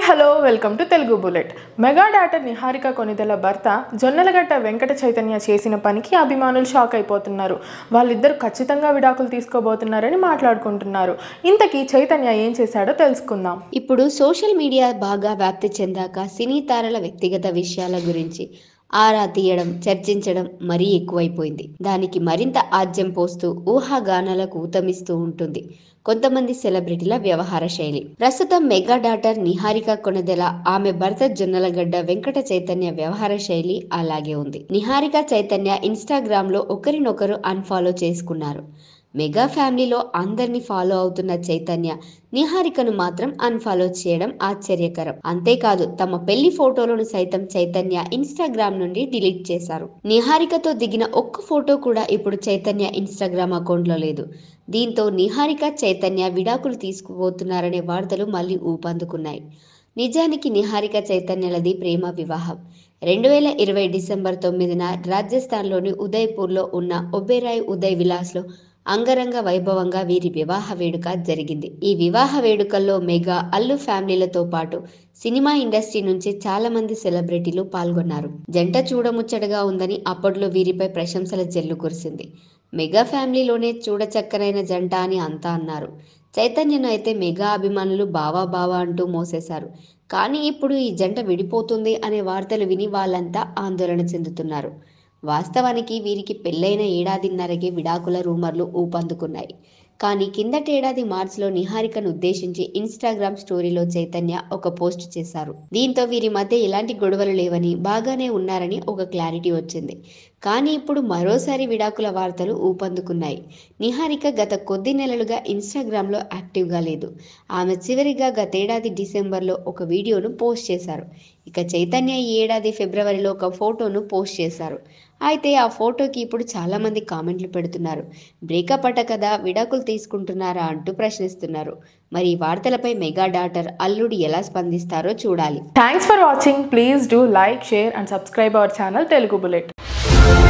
hello welcome to Telugu bullet mega daughter Niharika Konidela భర్త జొన్నలగడ్డ వెంకట చైతన్య చేసిన పనికి అభిమానులు షాక్ అయిపోతున్నారు వాళ్ళిద్దరు ఖచ్చితంగా విడాకులు తీసుకోబోతున్నారని మాట్లాడుకుంటున్నారు ఇంతకీ చైతన్య ఏం చేశాడో తెలుసుకుందాం ఇప్పుడు సోషల్ మీడియా బాగా వ్యాప్తి చెందాక సినీ తారల వ్యక్తిగత విషయాల గురించి ఆరా తీయడం చర్చించడం మరీ ఎక్కువైపోయింది దానికి మరింత ఆజ్యం పోస్తూ ఊహాగానాలకు ఊతమిస్తూ ఉంటుంది కొంతమంది సెలబ్రిటీల వ్యవహార శైలి ప్రస్తుతం మెగా డాటర్ నిహారిక కొనదెల ఆమె భర్త జొన్నలగడ్డ వెంకట చైతన్య వ్యవహార శైలి అలాగే ఉంది నిహారిక చైతన్య ఇన్స్టాగ్రామ్ లో ఒకరినొకరు అన్ఫాలో చేసుకున్నారు మెగా ఫ్యామిలీలో అందరినీ ఫాలో అవుతున్న చైతన్య నిహారికను మాత్రం అన్ఫాలో చేయడం ఆశ్చర్యకరం అంతేకాదు తమ పెళ్లి ఫోటోలను సైతం చైతన్య ఇన్స్టాగ్రామ్ నుండి డిలీట్ చేశారు నిహారికతో దిగిన ఒక్క ఫోటో కూడా ఇప్పుడు చైతన్య ఇన్స్టాగ్రామ్ అకౌంట్లో లేదు దీంతో నిహారిక చైతన్య విడాకులు తీసుకుపోతున్నారనే వార్తలు మళ్ళీ ఊపందుకున్నాయి నిజానికి నిహారిక చైతన్యలది ప్రేమ వివాహం రెండు వేల ఇరవై డిసెంబర్ తొమ్మిదిన రాజస్థాన్లోని ఉదయ్పూర్లో ఉన్న ఒబెరాయ్ ఉదయ్ విలాస్లో అంగరంగ వైభవంగా వీరి వివాహ వేడుక జరిగింది ఈ వివాహ వేడుకల్లో మెగా అల్లు ఫ్యామిలీలతో పాటు సినిమా ఇండస్ట్రీ నుంచి చాలా మంది సెలబ్రిటీలు పాల్గొన్నారు జంట చూడముచ్చటగా ఉందని అప్పట్లో వీరిపై ప్రశంసల జల్లు కురిసింది మెగా ఫ్యామిలీలోనే చూడచక్కనైన జంట అని అంతా అన్నారు చైతన్యను అయితే మెగా అభిమానులు బావా బావా అంటూ మోసేశారు కానీ ఇప్పుడు ఈ జంట విడిపోతుంది అనే వార్తలు విని వాళ్ళంతా ఆందోళన చెందుతున్నారు వాస్తవానికి వీరికి పెళ్ళైన ఏడాదిన్నరకే విడాకుల రూమర్లు ఊపందుకున్నాయి కానీ కిందటేడాది మార్చిలో నిహారికను ఉద్దేశించి ఇన్స్టాగ్రామ్ స్టోరీలో చైతన్య ఒక పోస్ట్ చేశారు దీంతో వీరి మధ్య ఎలాంటి గొడవలు లేవని బాగానే ఉన్నారని ఒక క్లారిటీ వచ్చింది కానీ ఇప్పుడు మరోసారి విడాకుల వార్తలు ఊపందుకున్నాయి నిహారిక గత కొద్ది నెలలుగా ఇన్స్టాగ్రామ్లో యాక్టివ్గా లేదు ఆమె చివరిగా గతేడాది డిసెంబర్లో ఒక వీడియోను పోస్ట్ చేశారు ఇక చైతన్య ఈ ఏడాది ఫిబ్రవరిలో ఒక ఫోటోను పోస్ట్ చేశారు అయితే ఆ ఫోటోకి ఇప్పుడు చాలామంది కామెంట్లు పెడుతున్నారు బ్రేకప్ అట కదా విడాకులు తీసుకుంటున్నారా అంటూ ప్రశ్నిస్తున్నారు మరి ఈ వార్తలపై మెగా డాటర్ అల్లుడు ఎలా స్పందిస్తారో చూడాలి thanks for watching please do like share and subscribe our channel Telugu bullet